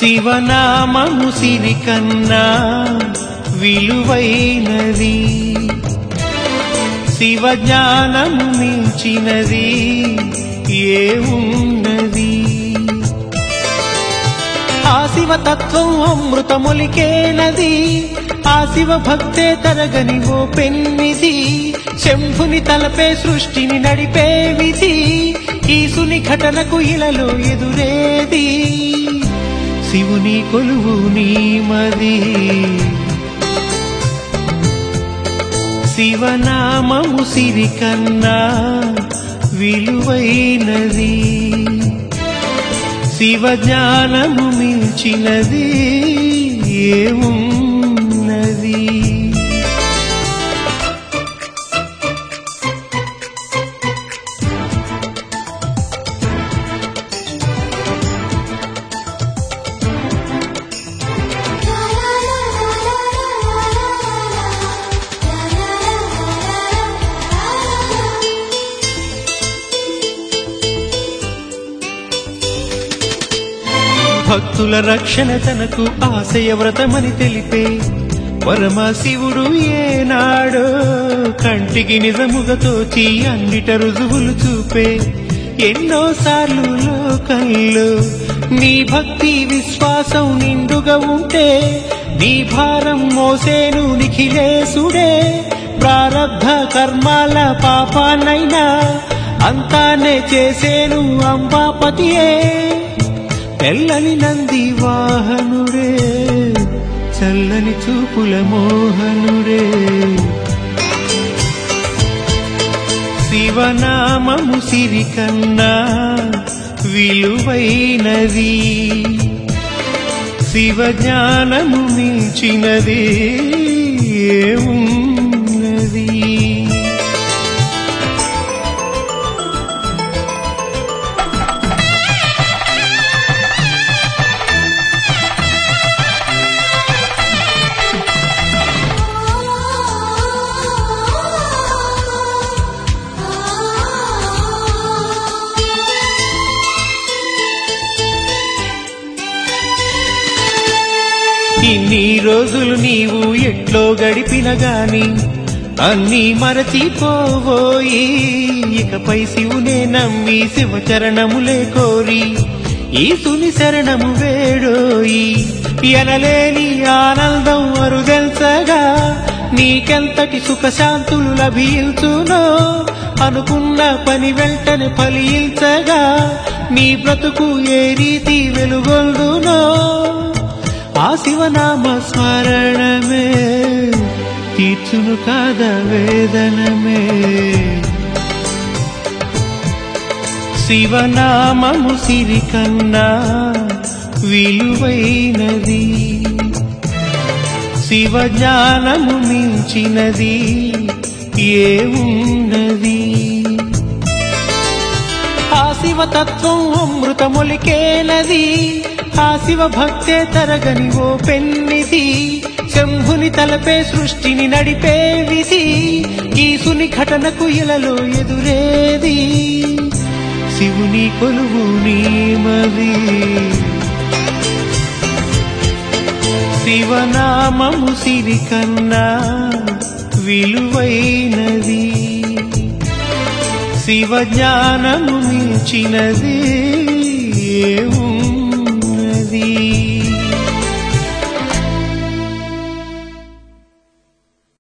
శివనామము సిరి కన్నా విలువైనది శివ జ్ఞానము మించినది ఏ ఉన్నది ఆ శివతత్వం అమృతములికేనది ఆ శివ భక్తే తరగని ఓ పెన్నిది శంభుని తలపే సృష్టిని నడిపే విధి ఈసుని ఘటనకు ఇలలో ఎదురేది శివుని కొలువు నీ మది శివనామము సిరి కన్నా విలువైనది శివ జ్ఞానము మించినది ఏమున్నది భక్తుల రక్షణ తనకు ఆశయ వ్రతమని తెలిపే పరమశివుడు ఏనాడో కంటికి నిజముగా తోచి అన్నిట రుజువులు చూపే ఎన్నోసార్లు లోకంలో నీ భక్తి విశ్వాసం నిండుగా ఉంటే నీ భారం మోసేను నిఖిలేసుడే ప్రారబ్ధ కర్మాల పాపానైనా అంతానే చేసేను అంబాపతియే తెల్లని నంది వాహనుడే చల్లని చూపుల మోహనుడే శివనామము సిరి కన్నా విలువైనది శివ జ్ఞానము మించినది ఏమున్నది ఇన్ని రోజులు నీవు ఎట్లో గడిపిన గాని అన్నీ మరచిపోవోయి ఇకపై శివునే నమ్మి శివచరణములే కోరి ఈసుని శరణము వేడోయి ఎనలేని ఆనందం అరుదెల్సగా నీకెంతటి సుఖశాంతులు లభించునో అనుకున్న పని వెంటనే ఫలించగా నీ బ్రతుకు ఏ రీతి వెలుగొందునో ఆ శివనామ స్మరణమే తీర్చును కాద వేదనమే శివనామము సిరి కన్నా విలువైనది శివ జ్ఞానము మించినది ఏమున్నది ఆ శివతత్వం అమృతములికేనది ఆ శివ భక్తే తరగని ఓ పెన్నిది శంభుని తలపే సృష్టిని నడిపే విధి ఈసుని ఘటనకు ఇలలో ఎదురేది శివుని కొలువు నీమది శివనామము సిరి కన్నా విలువైనది శివ జ్ఞానము మించినది ఏము